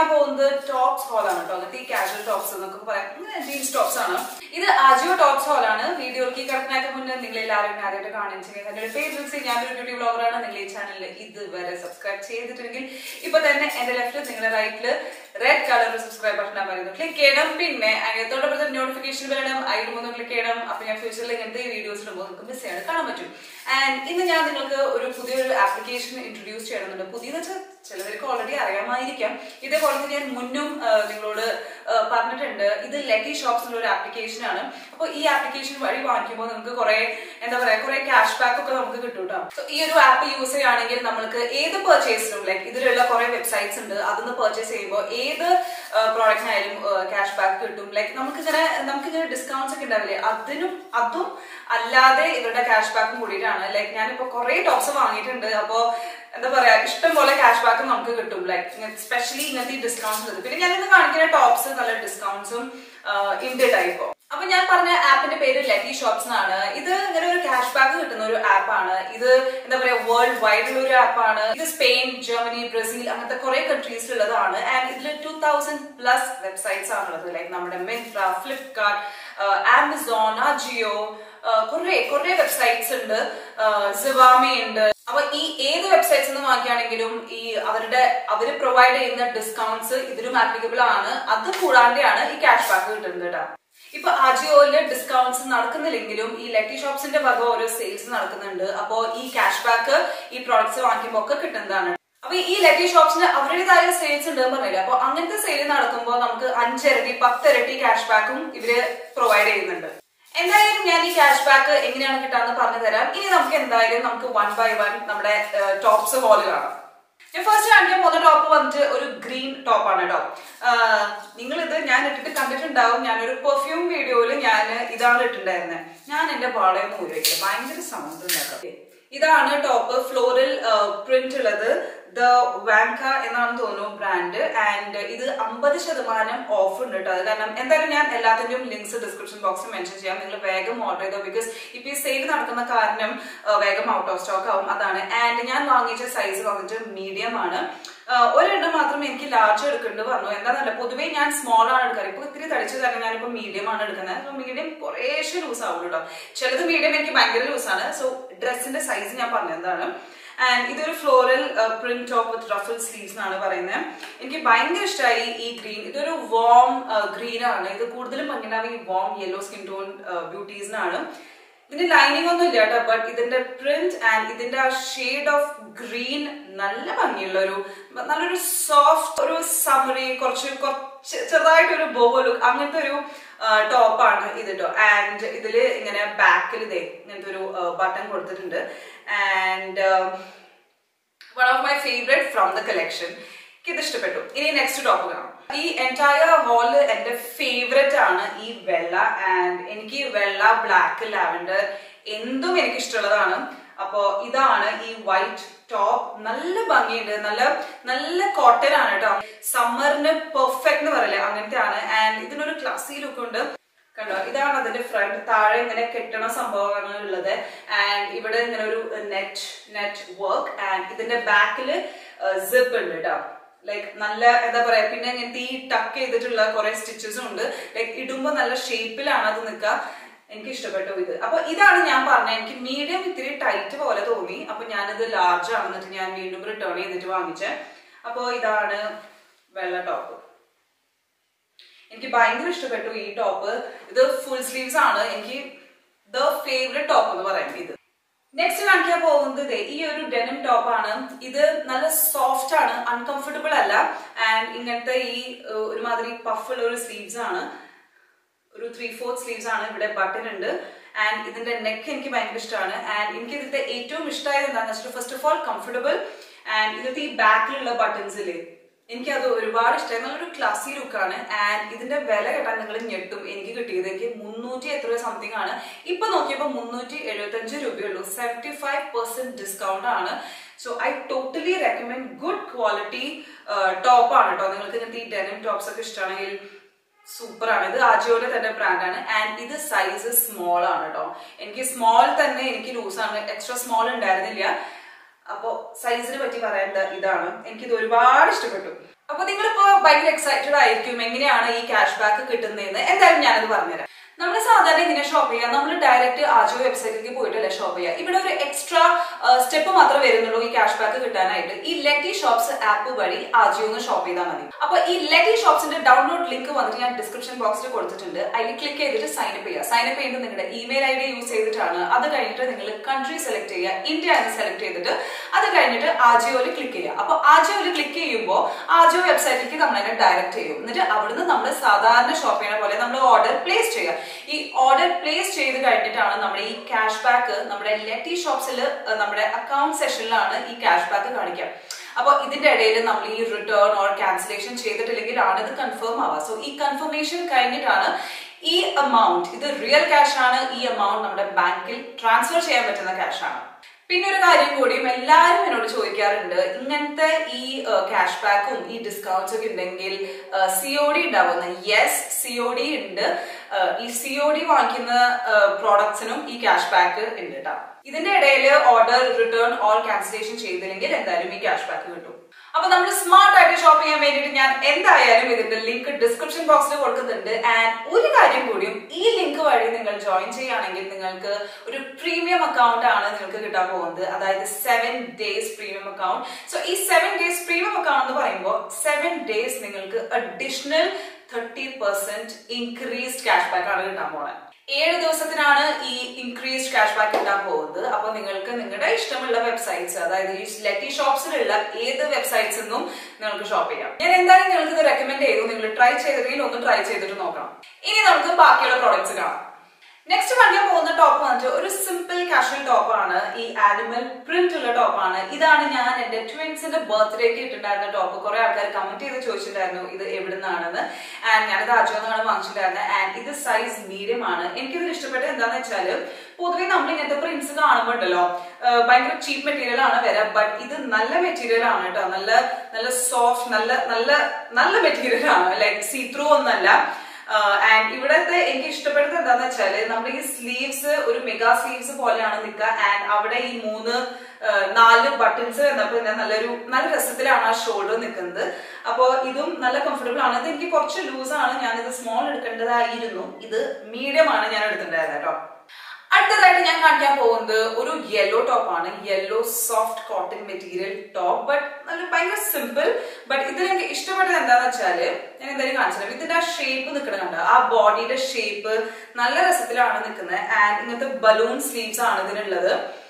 പോകുന്നത് tops whole ആണ് കേട്ടോ അങ്ങനത്തെ ഈ കാഷ്വൽ ടോപ്സ് എന്നൊക്കെ പറയാം ജീൻസ് ടോപ്സ് ആണ് ഇത് ആജിയോ ടോപ്സ് ഹോൾ ആണ് വീഡിയോക്ക് കിടക്കുന്നതിനൊക്കെ മുന്നേ നിങ്ങൾ എല്ലാവരും ആദ്യമായിട്ട് കാണുകയും എന്റെ പേര് വിളിച്ച് ഞാനൊരു ബ്യൂട്ടി ബ്ലോഗറാണ് നിങ്ങൾ ഈ ചാനലിൽ ഇതുവരെ സബ്സ്ക്രൈബ് ചെയ്തിട്ടുണ്ടെങ്കിൽ ഇപ്പൊ തന്നെ എന്റെ ലെഫ്റ്റിൽ നിങ്ങളുടെ റൈറ്റില് റെഡ് കളർ സബ്സ്ക്രൈബ് ബട്ടൺ പറയുന്നത് ക്ലിക്ക് ചെയ്യണം പിന്നെ അതിനോടൊപ്പം തന്നെ നോട്ടിഫിക്കേഷൻ വേണം അതിൽ മൂന്ന് ക്ലിക്ക് ചെയ്യണം അപ്പൊ ഞാൻ ഫ്യൂച്ചറിൽ ഇങ്ങനത്തെ വീഡിയോസ് ഇടുമ്പോൾ നിങ്ങൾക്ക് മിസ് ചെയ്യാൻ കാണാൻ പറ്റും ആൻഡ് ഇന്ന് ഞാൻ നിങ്ങൾക്ക് ഒരു പുതിയൊരു ആപ്ലിക്കേഷൻ ഇൻട്രൊഡ്യൂസ് ചെയ്യണമെന്നുണ്ട് പുതിയെന്ന് വെച്ചാൽ ചിലവർക്ക് ഓൾറെഡി അറിയാമായിരിക്കാം ഇതേപോലെ തന്നെ ഞാൻ മുന്നും ആ, നിങ്ങളോട് ആ, പറഞ്ഞിട്ടുണ്ട് ഇത് ലെറ്റി ഷോപ്സിലുള്ള ഒരു ആപ്ലിക്കേഷൻ ആണ് അപ്പോൾ ഈ ആപ്ലിക്കേഷൻ വഴി വാങ്ങിക്കുമ്പോൾ നിങ്ങൾക്ക് കുറെ എന്താ പറയാ കുറെ ക്യാഷ് ബാക്ക് ഒക്കെ നമുക്ക് കിട്ടും കേട്ടോ So, ഈ ഒരു ആപ്പ് യൂസ് ചെയ്യുകയാണെങ്കിൽ നമുക്ക് ഏത് പർച്ചേസിനും ലൈക്ക് ഇതിലുള്ള കുറെ വെബ്സൈറ്റ്സ് ഉണ്ട് അതൊന്ന് പർച്ചേസ് ചെയ്യുമ്പോൾ ഏത് പ്രോഡക്റ്റിനായാലും ക്യാഷ് ബാക്ക് കിട്ടും ലൈക്ക് നമുക്കിങ്ങനെ നമുക്കിങ്ങനെ ഡിസ്കൗണ്ട്സ് ഒക്കെ ഉണ്ടാവില്ലേ അതിനും അതും അല്ലാതെ ഇവരുടെ ക്യാഷ് ബാക്കും കൂടിയിട്ടാണ് ലൈക്ക് ഞാനിപ്പോ കുറെ ടോപ്സ് വാങ്ങിയിട്ടുണ്ട് അപ്പോ എന്താ പറയാ ഇഷ്ടം പോലെ ക്യാഷ് ബാക്ക് നമുക്ക് കിട്ടും ലൈക്ക് സ്പെഷ്യലി ഇങ്ങനത്തെ ഈ ഡിസ്കൗണ്ട്സ് ഉണ്ട് പിന്നെ ഞാനിന്ന് കാണിക്കുന്ന ടോപ്സ് നല്ല ഡിസ്കൗണ്ട്സും ഉണ്ട് ടൈപ്പോ അപ്പൊ ഞാൻ പറഞ്ഞ ആപ്പിന്റെ പേര് ലെറ്റി ഷോപ്സ് എന്നാണ് ഇത് ഇങ്ങനെ ഒരു ക്യാഷ് ബാക്ക് കിട്ടുന്ന ഒരു ആപ്പാണ് ഇത് എന്താ പറയാ വേൾഡ് വൈഡ് ഉള്ള ഒരു ആപ്പാണ് ഇത് സ്പെയിൻ ജർമ്മനി ബ്രസീൽ അങ്ങനത്തെ കുറെ കൺട്രീസിൽ ഉള്ളതാണ് ആൻഡ് ഇതിൽ ടൂ തൗസൻഡ് പ്ലസ് വെബ്സൈറ്റ്സ് ആണുള്ളത് ലൈക്ക് നമ്മുടെ മിന്ത്ര ഫ്ലിപ്കാർട്ട് ആമസോൺ അജിയോ കുറെ കുറെ വെബ്സൈറ്റ്സ് ഉണ്ട് സിവാമി ഉണ്ട് അപ്പൊ ഈ ഏത് വെബ്സൈറ്റ്സ് നിന്ന് വാങ്ങിക്കുകയാണെങ്കിലും ഈ അവരുടെ അവര് പ്രൊവൈഡ് ചെയ്യുന്ന ഡിസ്കൗണ്ട്സ് ഇതിലും ആപ്ലിക്കബിൾ ആണ് അത് കൂടാതെയാണ് ഈ ക്യാഷ് ബാക്ക് കിട്ടുന്നത് കേട്ടോ ഇപ്പൊ അജിയോയില് ഡിസ്കൗണ്ട്സ് നടക്കുന്നില്ലെങ്കിലും ഈ ലെറ്റി ഷോപ്സിന്റെ വക ഓരോ സെയിൽസ് നടക്കുന്നുണ്ട് അപ്പോ ഈ ക്യാഷ് ബാക്ക് ഈ പ്രോഡക്ട്സ് വാങ്ങിക്കുമ്പോൾ ഒക്കെ കിട്ടുന്നതാണ് അപ്പൊ ഈ ലെറ്റി ഷോപ്സിന് അവരുടേതായ സെയിൽസ് ഉണ്ട് പറഞ്ഞില്ല അപ്പൊ അങ്ങനത്തെ സെയിൽ നടക്കുമ്പോൾ നമുക്ക് അഞ്ചിരട്ടി പത്തിരട്ടി ക്യാഷ് ബാക്കും ഇവര് പ്രൊവൈഡ് ചെയ്യുന്നുണ്ട് എന്തായാലും ഞാൻ ഈ ക്യാഷ് ബാക്ക് എങ്ങനെയാണ് കിട്ടാന്ന് പറഞ്ഞു തരാം ഇനി നമുക്ക് എന്തായാലും നമുക്ക് വൺ ബൈ വൺ നമ്മുടെ ടോപ്സ് ഹോൾ കാണാം ഞാൻ ഫസ്റ്റ് കാണിക്കാൻ പോകുന്ന ടോപ്പ് വന്നിട്ട് ഒരു ഗ്രീൻ ടോപ്പാണ് കേട്ടോ നിങ്ങൾ ഇത് ഞാൻ ഇട്ടിട്ട് കണ്ടിട്ടുണ്ടാവും ഞാനൊരു പെർഫ്യൂം വീഡിയോയിൽ ഞാൻ ഇതാണ് ഇട്ടിട്ടുണ്ടായിരുന്നത് ഞാൻ എന്റെ പാളയം ഊരിവെക്കില്ല ഭയങ്കര സൗണ്ട് ഉണ്ടാക്കാം ഇതാണ് ടോപ്പ് ഫ്ലോറൽ പ്രിന്റ് ഉള്ളത് ദ വാങ്ക എന്നാണ് തോന്നുന്നു ബ്രാൻഡ് ആൻഡ് ഇത് അമ്പത് ശതമാനം ഓഫ് ഉണ്ട് കേട്ടോ അത് കാരണം എന്തായാലും ഞാൻ എല്ലാത്തിന്റെയും ലിങ്ക്സ് ഡിസ്ക്രിപ്ഷൻ ബോക്സിൽ മെൻഷൻ ചെയ്യാം നിങ്ങൾ വേഗം ഓർഡർ ചെയ്തോ ബിക്കോസ് ഇപ്പൊ ഈ സെയിൽ നടക്കുന്ന കാരണം ആ, വേഗം ഔട്ട് ഓഫ് സ്റ്റോക്ക് ആവും അതാണ് ആൻഡ് ഞാൻ വാങ്ങിച്ച സൈസ് വന്നിട്ട് മീഡിയം ആണ് ആ, ഒരെണ്ണം മാത്രം എനിക്ക് ലാർജ് എടുക്കേണ്ടി വന്നു എന്താണെന്നല്ല പൊതുവേ ഞാൻ സ്മോൾ ആണ് എടുക്കാറ് ഇപ്പൊ ഇത്തിരി തടിച്ചു തന്നെ ഞാനിപ്പോ മീഡിയം ആണ് എടുക്കുന്നത് സോ മീഡിയം കുറേശ്ശെ ലൂസ് ആവും കേട്ടോ ചിലത് മീഡിയം എനിക്ക് ഭയങ്കര ലൂസാണ് സോ ഡ്രസ്സിന്റെ സൈസ് ഞാൻ പറഞ്ഞതാണ് ആൻഡ് ഇതൊരു floral print top with ruffle sleeves എന്നാണ് പറയുന്നത് എനിക്ക് ഭയങ്കര ഇഷ്ടമായി ഈ ഗ്രീൻ ഇതൊരു വോം ഗ്രീൻ ആണ് ഇത് കൂടുതലും ഭംഗിണ്ടാവും ഈ വോം യെല്ലോ സ്കിൻ ടോൺ ബ്യൂട്ടീസിനാണ് ഇതിന്റെ ലൈനിങ് ഒന്നും ഇല്ല കേട്ടോ ബട്ട് ഇതിന്റെ പ്രിന്റ് ആൻഡ് ഇതിന്റെ ആ ഷെയ്ഡ് ഓഫ് ഗ്രീൻ നല്ല ഭംഗിയുള്ള ഒരു നല്ലൊരു സോഫ്റ്റ് ഒരു സമറി കുറച്ച് കുറച്ച് ചെറുതായിട്ടൊരു ബോവോ ലുക്ക് അങ്ങനത്തെ ഒരു ടോപ്പാണ് ഇത് കേട്ടോ ആൻഡ് ഇതില് ഇങ്ങനെ ബാക്കിൽ ഇതേ ഇങ്ങനത്തെ ഒരു ബട്ടൺ കൊടുത്തിട്ടുണ്ട് and one of my favourite from the collection എനിക്ക് ഇത് ഇഷ്ടപ്പെട്ടു ഇനി നെക്സ്റ്റ് ടോപ്പ് കാണാം ഈ എൻറ്റയർ ഹോള് എന്റെ ഫേവറേറ്റ് ആണ് ഈ വെള്ള ആൻഡ് എനിക്ക് വെള്ള ബ്ലാക്ക് ലാവൻഡർ എന്തും എനിക്ക് ഇഷ്ടമുള്ളതാണ് അപ്പോ ഇതാണ് ഈ വൈറ്റ് ടോപ്പ് നല്ല ഭംഗിയുണ്ട് നല്ല നല്ല കോട്ടൺ ആണ് കേട്ടോ സമ്മറിന് പെർഫെക്റ്റ് എന്ന് പറയില്ലേ അങ്ങനത്തെ ആണ് ആൻഡ് ഇതിനൊരു ക്ലാസി ലുക്ക് ഉണ്ട് കണ്ടോ ഇതാണ് അതിന്റെ ഫ്രണ്ട് താഴെ ഇങ്ങനെ കെട്ടണ സംഭവമാണ് ഉള്ളത് ആൻഡ് ഇവിടെ ഇങ്ങനെ ഒരു നെറ്റ് നെറ്റ് വർക്ക് ആൻഡ് ഇതിന്റെ ബാക്കില് സിപ്പ് ഉണ്ട് കേട്ടോ ലൈക്ക് നല്ല എന്താ പറയാ പിന്നെ ഇങ്ങനത്തെ ഈ ടക്ക് ചെയ്തിട്ടുള്ള കുറെ സ്റ്റിച്ചസും ഉണ്ട് ലൈക്ക് ഇടുമ്പോ നല്ല ഷേപ്പിലാണ് അത് നിൽക്കുക എനിക്ക് ഇഷ്ടപ്പെട്ടു ഇത് അപ്പൊ ഇതാണ് ഞാൻ പറഞ്ഞത് എനിക്ക് മീഡിയം ഇത്തിരി ടൈറ്റ് പോലെ തോന്നി അപ്പൊ ഞാനിത് ലാർജ് ആണ് എന്നിട്ട് ഞാൻ വീണ്ടും റിട്ടേൺ ചെയ്തിട്ട് വാങ്ങിച്ചേ അപ്പൊ ഇതാണ് വെള്ള ടോപ്പ് എനിക്ക് ഭയങ്കര ഇഷ്ടപ്പെട്ടു ഈ ടോപ്പ് ഇത് ഫുൾ സ്ലീവ്സ് ആണ് എനിക്ക് ദ ഫേവറേറ്റ് ടോപ്പ് എന്ന് പറയുന്നത് ഇത് നെക്സ്റ്റ് കാണിക്കാൻ പോകുന്നത് ദേ ഈ ഒരു ഡെനിം ടോപ്പ് ആണ് ഇത് നല്ല സോഫ്റ്റ് ആണ് അൺകംഫർട്ടബിൾ അല്ല ആൻഡ് ഇങ്ങനത്തെ ഈ ഏഹ്, ഒരുമാതിരി പഫുള്ള ഒരു സ്ലീവ്സ് ആണ് ഒരു ത്രീ ഫോർത്ത് സ്ലീവ്സ് ആണ് ഇവിടെ ബട്ടൺ ഉണ്ട് ആൻഡ് ഇതിന്റെ നെക്ക് എനിക്ക് ഭയങ്കര ഇഷ്ടമാണ് ആൻഡ് എനിക്ക് ഇതിന്റെ ഏറ്റവും ഇഷ്ടമായത് എന്താണെന്ന് വെച്ചാൽ first of all comfortable and ഇതിന്റെ ഈ ബാക്കിലുള്ള ബട്ടൺസില് എനിക്കത് ഒരുപാട് ഇഷ്ടമായി നല്ലൊരു ക്ലാസി ലുക്കാണ് ആൻഡ് ഇതിന്റെ വില കേട്ടാൽ നിങ്ങൾ ഞെട്ടും എനിക്ക് കിട്ടിയത് എനിക്ക് മുന്നൂറ്റി എത്ര സംതിങ് ആണ് ഇപ്പൊ നോക്കിയപ്പോൾ മുന്നൂറ്റി എഴുപത്തി അഞ്ച് രൂപയുള്ളൂ സെവൻറ്റി ഫൈവ് പെർസെന്റ് ഡിസ്കൗണ്ട് ആണ് so I totally recommend good quality top ആണ് കേട്ടോ നിങ്ങൾക്ക് ഇങ്ങനത്തെ ഈ ഡെനിം ടോപ്സ് ഒക്കെ ഇഷ്ടമാണെങ്കിൽ സൂപ്പർ ആണ് ഇത് ആജിയോയുടെ തന്നെ ബ്രാൻഡാണ് ആൻഡ് ഇത് സൈസ് സ്മോൾ ആണ് കേട്ടോ എനിക്ക് സ്മോൾ തന്നെ എനിക്ക് ലൂസ് ആണ് എക്സ്ട്രാ സ്മോൾ ഉണ്ടായിരുന്നില്ല അപ്പോ സൈസിനെ പറ്റി പറയേണ്ട ഇതാണ് എനിക്കിത് ഒരുപാട് ഇഷ്ടപ്പെട്ടു അപ്പൊ നിങ്ങളിപ്പോ ഭയങ്കര എക്സൈറ്റഡ് ആയിരിക്കും എങ്ങനെയാണ് ഈ ക്യാഷ് ബാക്ക് കിട്ടുന്നതെന്ന് എന്തായാലും ഞാനത് പറഞ്ഞുതരാം നമ്മൾ സാധാരണ ഇങ്ങനെ ഷോപ്പ് ചെയ്യാം നമ്മൾ ഡയറക്റ്റ് ആജോ വെബ്സൈറ്റിലേക്ക് പോയിട്ടല്ല ഷോപ്പ് ചെയ്യുക ഇവിടെ ഒരു എക്സ്ട്രാ സ്റ്റെപ്പ് മാത്രമേ വരുന്നുള്ളൂ ഈ ക്യാഷ് ബാക്ക് കിട്ടാനായിട്ട് ഈ ലെറ്റി ഷോപ്സ് ആപ്പ് വഴി ആജിയോന്ന് ഷോപ്പ് ചെയ്താൽ മതി അപ്പൊ ഈ ലെറ്റി ഷോപ്സിന്റെ ഡൗൺലോഡ് ലിങ്ക് വന്നിട്ട് ഞാൻ ഡിസ്ക്രിപ്ഷൻ ബോക്സിൽ കൊടുത്തിട്ടുണ്ട് അതിൽ ക്ലിക്ക് ചെയ്തിട്ട് സൈൻ അപ്പ് ചെയ്യുക സൈൻ അപ്പ് ചെയ്യുമ്പോൾ നിങ്ങളുടെ ഇമെയിൽ ഐ ഡി യൂസ് ചെയ്തിട്ടാണ് അത് കഴിഞ്ഞിട്ട് നിങ്ങൾ കൺട്രി സെലക്ട് ചെയ്യുക ഇന്ത്യ എന്ന് സെലക്ട് ചെയ്തിട്ട് അത് കഴിഞ്ഞിട്ട് ആജിയോയിൽ ക്ലിക്ക് ചെയ്യുക അപ്പൊ ആജിയോയിൽ ക്ലിക്ക് ചെയ്യുമ്പോൾ ആജിയോ വെബ്സൈറ്റിലേക്ക് നമ്മൾ അതിനെ ഡയറക്റ്റ് ചെയ്യും എന്നിട്ട് അവിടുന്ന് നമ്മൾ സാധാരണ ഷോപ്പ് ചെയ്യുന്ന പോലെ നമ്മൾ ഓർഡർ പ്ലേസ് ചെയ്യുക ഈ ഓർഡർ പ്ലേസ് ചെയ്ത് കഴിഞ്ഞിട്ടാണ് നമ്മുടെ ഈ ക്യാഷ് ബാക്ക് നമ്മുടെ ലെറ്റി ഷോപ്സിൽ നമ്മുടെ അക്കൗണ്ട് സെഷനിലാണ് ഈ ക്യാഷ് ബാക്ക് കാണിക്കുക അപ്പൊ ഇതിന്റെ ഇടയിൽ നമ്മൾ ഈ റിട്ടേൺ ഓർ ക്യാൻസലേഷൻ ചെയ്തിട്ടില്ലെങ്കിൽ ആണ് ഇത് കൺഫേം ആവുക സോ ഈ കൺഫർമേഷൻ കഴിഞ്ഞിട്ടാണ് ഈ എമൗണ്ട് ഇത് റിയൽ ക്യാഷ് ആണ് ഈ എമൗണ്ട് നമ്മുടെ ബാങ്കിൽ ട്രാൻസ്ഫർ ചെയ്യാൻ പറ്റുന്ന ക്യാഷ് ആണ് പിന്നെ ഒരു കാര്യം കൂടിയും എല്ലാവരും എന്നോട് ചോദിക്കാറുണ്ട് ഇങ്ങനത്തെ ഈ ക്യാഷ് ബാക്കും ഈ ഡിസ്കൗണ്ട്സ് ഒക്കെ ഉണ്ടെങ്കിൽ സി ഒ ഡി ഉണ്ടാവുന്ന യെസ് സി ഒ ഡി ഉണ്ട് ഈ സി ഒ ഡി വാങ്ങിക്കുന്ന പ്രോഡക്ട്സിനും ഈ ക്യാഷ് ബാക്ക് ഉണ്ട് കേട്ടോ ഇതിന്റെ ഇടയിൽ ഓർഡർ റിട്ടേൺ ഓർ ക്യാൻസലേഷൻ ചെയ്തില്ലെങ്കിൽ എന്തായാലും ഈ ക്യാഷ് ബാക്ക് കിട്ടും അപ്പൊ നമ്മൾ സ്മാർട്ട് ആയിട്ട് ഷോപ്പ് ചെയ്യാൻ വേണ്ടിയിട്ട് ഞാൻ എന്തായാലും ഇതിന്റെ ലിങ്ക് ഡിസ്ക്രിപ്ഷൻ ബോക്സിൽ കൊടുക്കുന്നുണ്ട് ആൻഡ് ഒരു കാര്യം കൂടിയും ഈ ലിങ്ക് വഴി നിങ്ങൾ ജോയിൻ ചെയ്യുകയാണെങ്കിൽ നിങ്ങൾക്ക് ഒരു പ്രീമിയം അക്കൗണ്ട് ആണ് നിങ്ങൾക്ക് കിട്ടാൻ പോകുന്നത് അതായത് seven days premium account so ഈ സെവൻ ഡേയ്സ് പ്രീമിയം അക്കൗണ്ട് എന്ന് പറയുമ്പോൾ സെവൻ ഡേയ്സ് നിങ്ങൾക്ക് additional thirty percent increased cash back ആണ് കിട്ടാൻ പോകുന്നത് ഏഴ് ദിവസത്തിനാണ് ഈ ഇൻക്രീസ്ഡ് ക്യാഷ് ബാക്ക് കിട്ടാൻ പോകുന്നത് അപ്പൊ നിങ്ങൾക്ക് നിങ്ങളുടെ ഇഷ്ടമുള്ള വെബ്സൈറ്റ്സ് അതായത് ഈ ലെറ്റി ഷോപ്സിലുള്ള ഏത് വെബ്സൈറ്റ്സ് നിന്നും നിങ്ങൾക്ക് ഷോപ്പ് ചെയ്യാം ഞാൻ എന്തായാലും നിങ്ങൾക്ക് ഇത് റെക്കമെൻഡ് ചെയ്തു നിങ്ങൾ ട്രൈ ചെയ്തിട്ടുണ്ടെങ്കിൽ ഒന്ന് ട്രൈ ചെയ്തിട്ട് നോക്കണം ഇനി നമുക്ക് ബാക്കിയുള്ള പ്രോഡക്ട്സ് കാണാം നെക്സ്റ്റ് കാണിക്കാൻ പോകുന്ന ടോപ്പ് വന്നിട്ട് ഒരു സിമ്പിൾ കാഷ്വൽ ടോപ്പ് ആണ് ഈ ആനിമൽ പ്രിന്റ് ഉള്ള ടോപ്പ് ആണ് ഇതാണ് ഞാൻ എന്റെ ട്വിൻസിന്റെ ബർത്ത്ഡേക്ക് ഇട്ടിട്ടുണ്ടായിരുന്ന ടോപ്പ് കുറെ ആൾക്കാർ കമന്റ് ചെയ്ത് ചോദിച്ചിട്ടുണ്ടായിരുന്നു ഇത് എവിടുന്നാണെന്ന് ആൻഡ് ഞാനത് അജോന്നാണ് വാങ്ങിച്ചിട്ടുണ്ടായിരുന്നത് ആൻഡ് ഇത് സൈസ് മീഡിയം ആണ് എനിക്കിതിൽ ഇഷ്ടപ്പെട്ടത് എന്താന്ന് വെച്ചാല് പൊതുവെ നമ്മൾ ഇങ്ങനത്തെ പ്രിന്റ്സ് കാണുമ്പോൾ ഉണ്ടല്ലോ ഭയങ്കര ചീപ്പ് മെറ്റീരിയൽ ആണ് വരാം ബട്ട് ഇത് നല്ല മെറ്റീരിയൽ ആണ് കേട്ടോ നല്ല നല്ല സോഫ്റ്റ് നല്ല നല്ല നല്ല മെറ്റീരിയൽ ആണ് ലൈക്ക് സീ ത്രൂ ഒന്നല്ല ആൻഡ് ഇവിടത്തെ എനിക്ക് ഇഷ്ടപ്പെടുന്നത് എന്താന്ന് വെച്ചാല് നമ്മുടെ ഈ സ്ലീവ്സ് ഒരു മെഗാ സ്ലീവ്സ് പോലെയാണ് നിൽക്കുക ആൻഡ് അവിടെ ഈ മൂന്ന് നാല് ബട്ടൺസ് വന്നപ്പോൾ നല്ലൊരു നല്ല രസത്തിലാണ് ആ ഷോൾഡർ നിൽക്കുന്നത് അപ്പോൾ ഇതും നല്ല കംഫർട്ടബിൾ ആണ് ഇത് എനിക്ക് കുറച്ച് ലൂസ് ആണ് ഞാൻ ഇത് സ്മോൾ എടുക്കേണ്ടതായിരുന്നു ഇത് മീഡിയം ആണ് ഞാൻ എടുത്തിട്ടുണ്ടായിരുന്നത് കേട്ടോ അടുത്തതായിട്ട് ഞാൻ കാണിക്കാൻ പോകുന്നത് ഒരു യെല്ലോ ടോപ്പ് ആണ് yellow soft cotton material top but നല്ല ഭയങ്കര സിമ്പിൾ ബട്ട് ഇതിൽ എനിക്ക് ഇഷ്ടപ്പെട്ടത് എന്താന്ന് വെച്ചാല് ഞാൻ എന്തായാലും കാണിച്ചത് ഇതിന്റെ ആ ഷേപ്പ് നിൽക്കണം കണ്ടോ ആ ബോഡിയുടെ ഷേപ്പ് നല്ല രസത്തിലാണ് നിൽക്കുന്നത് ആൻഡ് ഇങ്ങനത്തെ ബലൂൺ സ്ലീവ്സ് ആണ് ഇതിനുള്ളത്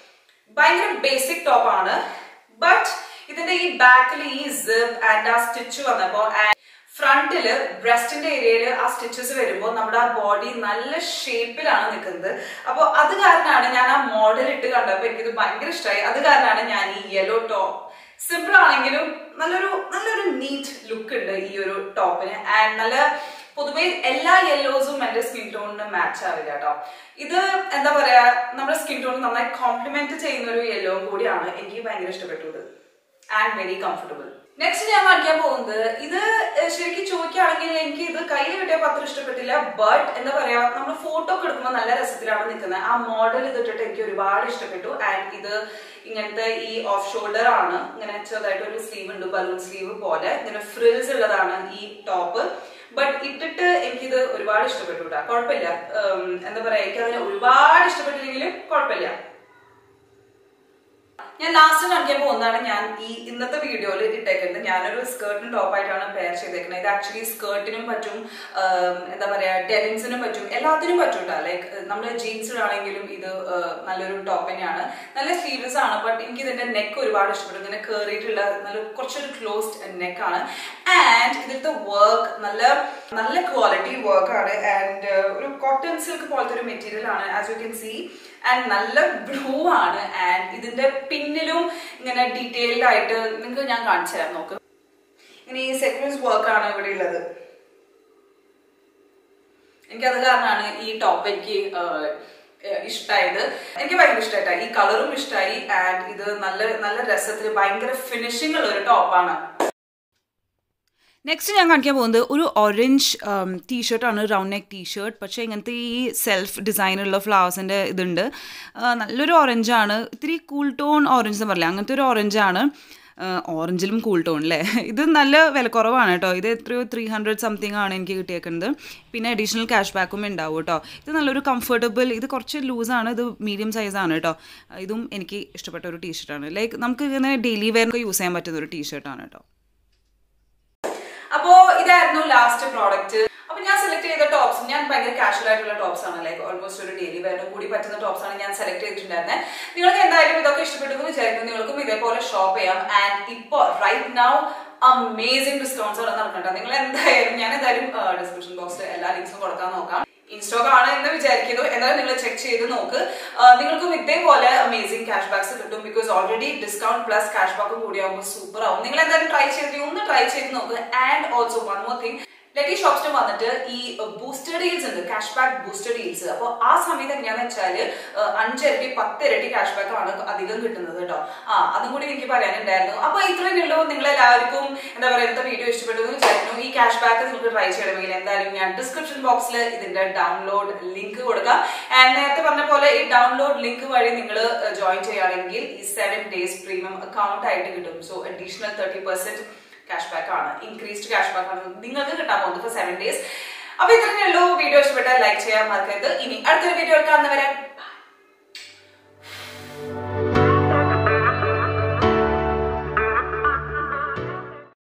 ഭയങ്കര ബേസിക് ടോപ്പ് ആണ് ബട്ട് ഇതിന്റെ ഈ ബാക്കിൽ ഈ സിപ്പ് ആൻഡ് ആ സ്റ്റിച്ച് വന്നപ്പോ ഫ്രണ്ടില് ബ്രസ്റ്റിന്റെ ഏരിയയിൽ ആ സ്റ്റിച്ചസ് വരുമ്പോൾ നമ്മുടെ ആ ബോഡി നല്ല ഷേപ്പിലാണ് നിൽക്കുന്നത് അപ്പോൾ അത് കാരണമാണ് ഞാൻ ആ മോഡൽ ഇട്ട് കണ്ടപ്പോൾ എനിക്കിത് ഭയങ്കര ഇഷ്ടമായി അത് കാരണമാണ് ഞാൻ ഈ യെല്ലോ ടോപ്പ് സിമ്പിൾ ആണെങ്കിലും നല്ലൊരു നല്ലൊരു നീറ്റ് ലുക്ക് ഉണ്ട് ഈ ഒരു ടോപ്പിന് ആൻഡ് നല്ല പൊതുവെ എല്ലാ യെല്ലോസും എന്റെ സ്കിൻ ടോണിന് മാച്ച് ആവില്ല കേട്ടോ ഇത് എന്താ പറയാ നമ്മുടെ സ്കിൻ ടോൺ നന്നായി കോംപ്ലിമെന്റ് ചെയ്യുന്ന ഒരു യെല്ലോ കൂടിയാണ് എനിക്ക് ഭയങ്കര ഇഷ്ടപ്പെട്ടു ഇത് ആൻഡ് വെരി കംഫർട്ടബിൾ നെക്സ്റ്റ് ഞാൻ കാണിക്കാൻ പോകുന്നത് ഇത് ശരിക്കും ചോദിക്കുകയാണെങ്കിൽ എനിക്ക് ഇത് കയ്യിൽ കിട്ടിയപ്പോൾ അത്ര ഇഷ്ടപ്പെട്ടില്ല ബട്ട് എന്താ പറയാ നമ്മൾ ഫോട്ടോ ഒക്കെ എടുക്കുമ്പോൾ നല്ല രസത്തിലാണ് നിൽക്കുന്നത് ആ മോഡൽ ഇതിട്ടിട്ട് എനിക്ക് ഒരുപാട് ഇഷ്ടപ്പെട്ടു ആൻഡ് ഇത് ഇങ്ങനത്തെ ഈ ഓഫ് ഷോൾഡർ ആണ് ഇങ്ങനെ ചെറുതായിട്ട് ഒരു സ്ലീവ് ഉണ്ട് ബലൂൺ സ്ലീവ് പോലെ ഇങ്ങനെ ഫ്രിൽസ് ഉള്ളതാണ് ഈ ടോപ്പ് ബട്ട് ഇട്ടിട്ട് എനിക്കിത് ഒരുപാട് ഇഷ്ടപ്പെട്ടു കേട്ടോ കുഴപ്പമില്ല എന്താ പറയാ എനിക്ക് അതിനെ ഒരുപാട് ഇഷ്ടപ്പെട്ടില്ലെങ്കിലും കുഴപ്പമില്ല ഞാൻ ലാസ്റ്റ് കാണിക്കാൻ പോകുന്നതാണ് ഞാൻ ഈ ഇന്നത്തെ വീഡിയോയിൽ ഇട്ടേക്കുന്നത് ഞാനൊരു സ്കേർട്ടിനും ടോപ്പായിട്ടാണ് പെയർ ചെയ്തേക്കുന്നത് ഇത് ആക്ച്വലി സ്കേർട്ടിനും പറ്റും എന്താ പറയാ ഡെനിംസിനും പറ്റും എല്ലാത്തിനും പറ്റും കേട്ടോ ലൈക്ക് നമ്മൾ ജീൻസിലാണെങ്കിലും ഇത് നല്ലൊരു ടോപ്പ് തന്നെയാണ് നല്ല സ്ലീവ്സ് ആണ് ബട്ട് എനിക്ക് ഇതിന്റെ നെക്ക് ഒരുപാട് ഇഷ്ടപ്പെട്ടു ഇങ്ങനെ കയറിയിട്ടുള്ള നല്ല കുറച്ചൊരു ക്ലോസ്ഡ് നെക്ക് ആണ് ആൻഡ് ഇതിലത്തെ വർക്ക് നല്ല നല്ല ക്വാളിറ്റി വർക്ക് ആണ് ആൻഡ് ഒരു കോട്ടൺ സിൽക്ക് പോലത്തെ ഒരു മെറ്റീരിയൽ ആണ് as you can see and നല്ല ബ്ലൂ ആണ് ആൻഡ് ഇതിന്റെ പിന്നിലും ഇങ്ങനെ ഡീറ്റെയിൽഡ് ആയിട്ട് നിങ്ങൾക്ക് ഞാൻ കാണിച്ചു തരാം നോക്ക് ഇങ്ങനെ ഈ സെക്യൂരിസ് വർക്ക് ആണ് ഇവിടെ ഉള്ളത് എനിക്കത് കാരണമാണ് ഈ ടോപ്പ് എനിക്ക് ഇഷ്ടമായത് എനിക്ക് ഭയങ്കര ഇഷ്ടമായിട്ടായി ഈ കളറും ഇഷ്ടമായി ആൻഡ് ഇത് നല്ല നല്ല രസത്തിൽ ഭയങ്കര ഫിനിഷിംഗ് ഉള്ള ഒരു ടോപ്പാണ് നെക്സ്റ്റ് ഞാൻ കാണിക്കാൻ പോകുന്നത് ഒരു ഓറഞ്ച് ടീഷർട്ടാണ് റൗണ്ട് നെക്ക് ടീഷർട്ട് പക്ഷേ ഇങ്ങനത്തെ ഈ സെൽഫ് ഡിസൈനുള്ള ഫ്ലവേഴ്സിൻ്റെ ഇതുണ്ട് നല്ലൊരു ഓറഞ്ചാണ് ഇത്തിരി കൂൾ ടോൺ ഓറഞ്ച് എന്ന് പറയില്ല അങ്ങനത്തെ ഒരു ഓറഞ്ചാണ് ഓറഞ്ചിലും കൂൾ ടോൺ അല്ലേ ഇത് നല്ല വിലക്കുറവാണ് കേട്ടോ ഇത് എത്രയോ ത്രീ ഹൺഡ്രഡ് സംതിങ് ആണ് എനിക്ക് കിട്ടിയേക്കുന്നത് പിന്നെ അഡീഷണൽ ക്യാഷ് ബാക്കും ഉണ്ടാവും കേട്ടോ ഇത് നല്ലൊരു കംഫർട്ടബിൾ ഇത് കുറച്ച് ലൂസാണ് ഇത് മീഡിയം സൈസാണ് കേട്ടോ ഇതും എനിക്ക് ഇഷ്ടപ്പെട്ട ഒരു ടീഷർട്ടാണ് ലൈക്ക് നമുക്ക് ഇങ്ങനെ ഡെയിലി വെയറിനൊക്കെ യൂസ് ചെയ്യാൻ പറ്റുന്ന ഒരു ടീഷർട്ടാണ് കേട്ടോ അപ്പോ ഇതായിരുന്നു ലാസ്റ്റ് പ്രോഡക്റ്റ് അപ്പൊ ഞാൻ സെലക്ട് ചെയ്ത ടോപ്സ് ഞാൻ ഭയങ്കര കാഷ്വൽ ആയിട്ടുള്ള ടോപ്സ് ആണ് ലൈക്ക് ഓൾമോസ്റ്റ് ഒരു ഡെയിലി വെയറിന് കൂടി പറ്റുന്ന ടോപ്സ് ആണ് ഞാൻ സെലക്ട് ചെയ്തിട്ടുണ്ടായിരുന്നത് നിങ്ങൾക്ക് എന്തായാലും ഇതൊക്കെ ഇഷ്ടപ്പെട്ടു എന്ന് വിചാരിക്കുന്നു നിങ്ങൾക്കും ഇതേപോലെ ഷോപ്പ് ചെയ്യാം ആൻഡ് ഇപ്പോ റൈറ്റ് നൗ അമേസിംഗ് ഡിസ്കൗണ്ട്സ് ആണ് നടക്കേണ്ടത് നിങ്ങൾ എന്തായാലും ഞാൻ എന്തായാലും ഡിസ്ക്രിപ്ഷൻ ബോക്സിൽ എല്ലാ ലിങ്ക്സും കൊടുക്കാൻ നോക്കാം ഇൻസ്റ്റോക്ക് ആണ് എന്ന് വിചാരിക്കുന്നു എന്നാലും നിങ്ങൾ ചെക്ക് ചെയ്ത് നോക്ക് ആ, നിങ്ങൾക്കും ഇതേപോലെ അമേസിംഗ് ക്യാഷ് ബാക്സ് കിട്ടും because already discount plus cash back കൂടിയാകുമ്പോൾ സൂപ്പർ ആവും നിങ്ങൾ എന്തായാലും ട്രൈ ചെയ്ത് ഒന്ന് ട്രൈ ചെയ്ത് നോക്ക് and also one more thing lucky ഷോപ്സിന് വന്നിട്ട് ഈ ബൂസ്റ്റർ ഡീൽസ് ഉണ്ട് ക്യാഷ് ബാക്ക് ബൂസ്റ്റർ ഡീൽസ് അപ്പോൾ ആ സമയത്ത് എങ്ങനെയാന്ന് വെച്ചാല് ആ, അഞ്ചിരട്ടി പത്ത് ഇരട്ടി ക്യാഷ് ബാക്ക് ആണ് അധികം കിട്ടുന്നത് കേട്ടോ ആ അതും കൂടി എനിക്ക് പറയാനുണ്ടായിരുന്നു അപ്പൊ ഇത്രയും ഉള്ളൂ നിങ്ങൾ എല്ലാവർക്കും എന്താ പറയുക ഇന്നത്തെ വീഡിയോ ഇഷ്ടപ്പെട്ടു എന്ന് വിചാരിക്കുന്നു ഈ ക്യാഷ് ബാക്ക് നിങ്ങൾക്ക് ട്രൈ ചെയ്യണമെങ്കിൽ എന്തായാലും ഞാൻ ഡിസ്ക്രിപ്ഷൻ ബോക്സിൽ ഇതിന്റെ ഡൗൺലോഡ് ലിങ്ക് കൊടുക്കാം ആൻഡ് നേരത്തെ പറഞ്ഞ പോലെ ഈ ഡൗൺലോഡ് ലിങ്ക് വഴി നിങ്ങൾ ജോയിൻ ചെയ്യുകയാണെങ്കിൽ ഈ സെവൻ ഡേയ്സ് പ്രീമിയം അക്കൗണ്ട് ആയിട്ട് കിട്ടും so additional thirty percent cash back ആണ് ഇൻക്രീസ്ഡ് ക്യാഷ് ബാക്ക് ആണ് നിങ്ങൾക്ക് കിട്ടാൻ പോകുന്നത് ഫോർ സെവൻ ഡേയ്സ് അപ്പൊ ഇത്രയേ ഉള്ളൂ വീഡിയോ ഇഷ്ടപ്പെട്ടാൽ ലൈക്ക് ചെയ്യാൻ മറക്കരുത് ഇനി അടുത്തൊരു വീഡിയോ കാണുന്നവരെ